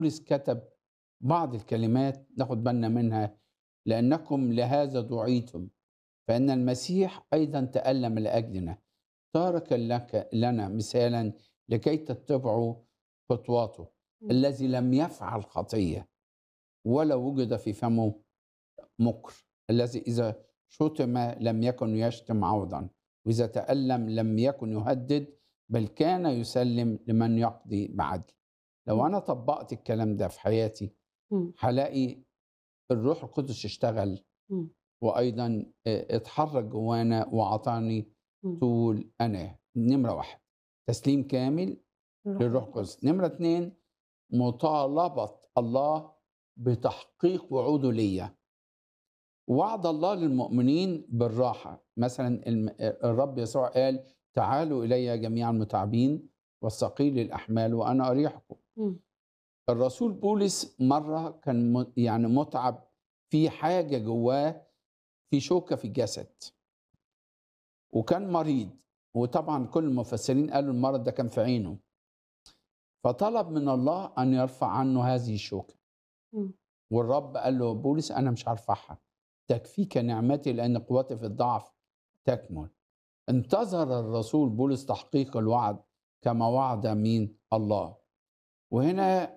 بولس كتب بعض الكلمات ناخد بالنا منها لأنكم لهذا دعيتم فإن المسيح أيضا تألم لأجلنا تاركا لك لنا مثالا لكي تتبعوا خطواته مم. الذي لم يفعل خطية ولا وجد في فمه مكر الذي إذا شتم لم يكن يشتم عوضا وإذا تألم لم يكن يهدد بل كان يسلم لمن يقضي بعدل لو مم. أنا طبقت الكلام ده في حياتي مم. هلاقي الروح القدس اشتغل مم. وايضا اه، اتحرك جوانا واعطاني مم. طول انا نمره واحد تسليم كامل للروح القدس نمره اتنين مطالبه الله بتحقيق وعوده ليا وعد الله للمؤمنين بالراحه مثلا الم- الرب يسوع قال تعالوا الي جميعا المتعبين والثقيل الاحمال وانا اريحكم مم. الرسول بولس مره كان م- يعني متعب في حاجه جواه في شوكه في الجسد وكان مريض وطبعا كل المفسرين قالوا المرض ده كان في عينه فطلب من الله ان يرفع عنه هذه الشوكه مم. والرب قال له بولس انا مش هرفعها تكفيك نعمتي لان قوتي في الضعف تكمل انتظر الرسول بولس تحقيق الوعد كما وعد مين الله وهنا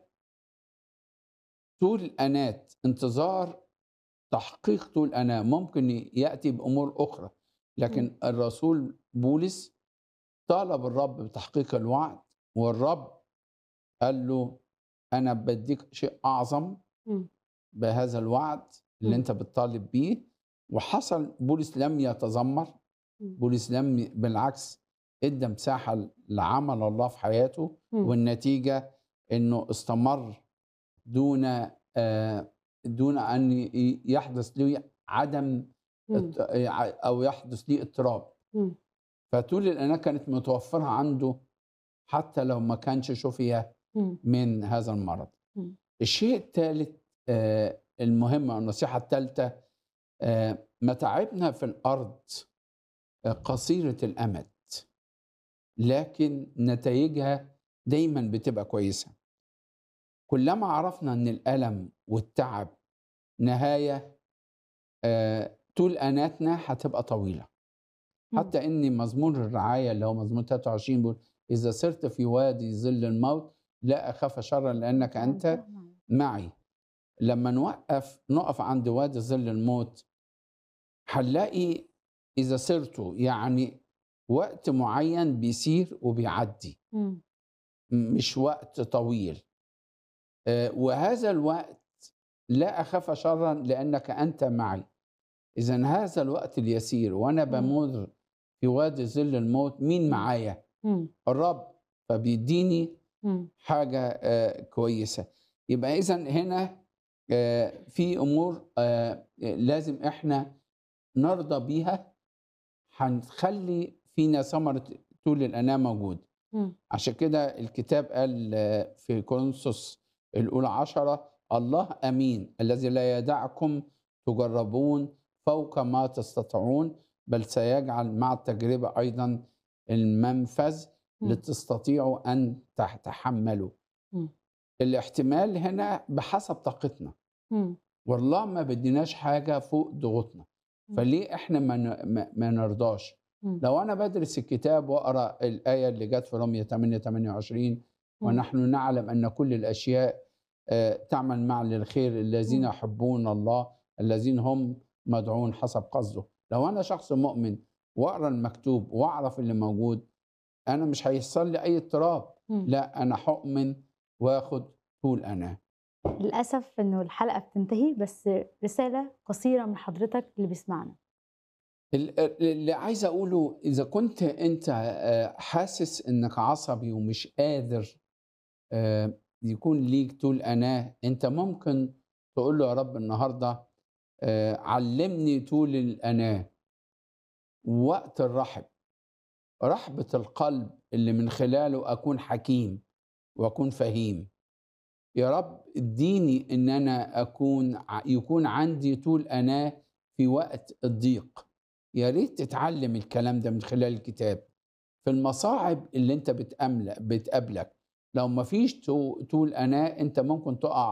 طول الانات انتظار تحقيق طول انا ممكن ياتي بامور اخرى لكن الرسول بولس طالب الرب بتحقيق الوعد والرب قال له انا بديك شيء اعظم مم. بهذا الوعد اللي مم. انت بتطالب بيه وحصل بولس لم يتذمر مم. بولس لم ي- بالعكس ادى مساحه لعمل الله في حياته مم. والنتيجه انه استمر دون آه، دون ان ي- يحدث له عدم مم. اضط- او يحدث ليه اضطراب مم. فطول الاناه كانت متوفره عنده حتى لو ما كانش شفي مم. من هذا المرض مم. الشيء الثالث آه، المهم أو النصيحه الثالثه آه، متاعبنا في الارض آه، قصيره الامد لكن نتائجها دايما بتبقى كويسه كلما عرفنا ان الالم والتعب نهايه آه، طول اناتنا هتبقى طويله مم. حتى ان مزمور الرعايه اللي هو مزمور 23 بيقول اذا سرت في وادي ظل الموت لا اخاف شرا لانك انت معي لما نوقف نقف عند وادي ظل الموت هنلاقي اذا سرته يعني وقت معين بيسير وبيعدي مم. مش وقت طويل آه، وهذا الوقت لا اخاف شرا لانك انت معي اذا هذا الوقت اليسير وانا مم. بمر في وادي ظل الموت مين مم. معايا مم. الرب فبيديني مم. حاجه آه، كويسه يبقى اذا هنا آه، في امور آه، لازم احنا نرضى بيها هنخلي فينا ثمره طول الاناه موجود مم. عشان كده الكتاب قال آه، في كورنثوس الاولى عشرة الله امين الذي لا يدعكم تجربون فوق ما تستطيعون بل سيجعل مع التجربه ايضا المنفذ مم. لتستطيعوا ان تتحملوا مم. الاحتمال هنا بحسب طاقتنا مم. والله ما بديناش حاجه فوق ضغوطنا مم. فليه احنا ما ن- ما- ما نرضاش مم. لو انا بدرس الكتاب واقرا الايه اللي جت في رومية 8 28 مم. ونحن نعلم ان كل الاشياء آه، تعمل معا للخير الذين مم. يحبون الله الذين هم مدعون حسب قصده لو انا شخص مؤمن واقرا المكتوب واعرف اللي موجود انا مش هيحصل لي اي اضطراب مم. لا انا هؤمن واخد طول انا للأسف إنه الحلقة بتنتهي بس رسالة قصيرة من حضرتك اللي بيسمعنا ال- اللي عايز اقوله اذا كنت انت آه، حاسس انك عصبي ومش قادر آه، يكون ليك طول اناه انت ممكن تقول له يا رب النهارده آه، علمني طول الاناه وقت الرحب رحبة القلب اللي من خلاله اكون حكيم واكون فهيم يا رب اديني ان انا اكون ع- يكون عندي طول اناه في وقت الضيق يا ريت تتعلم الكلام ده من خلال الكتاب في المصاعب اللي انت بتأمل بتقابلك لو ما فيش طول أناة أنت ممكن تقع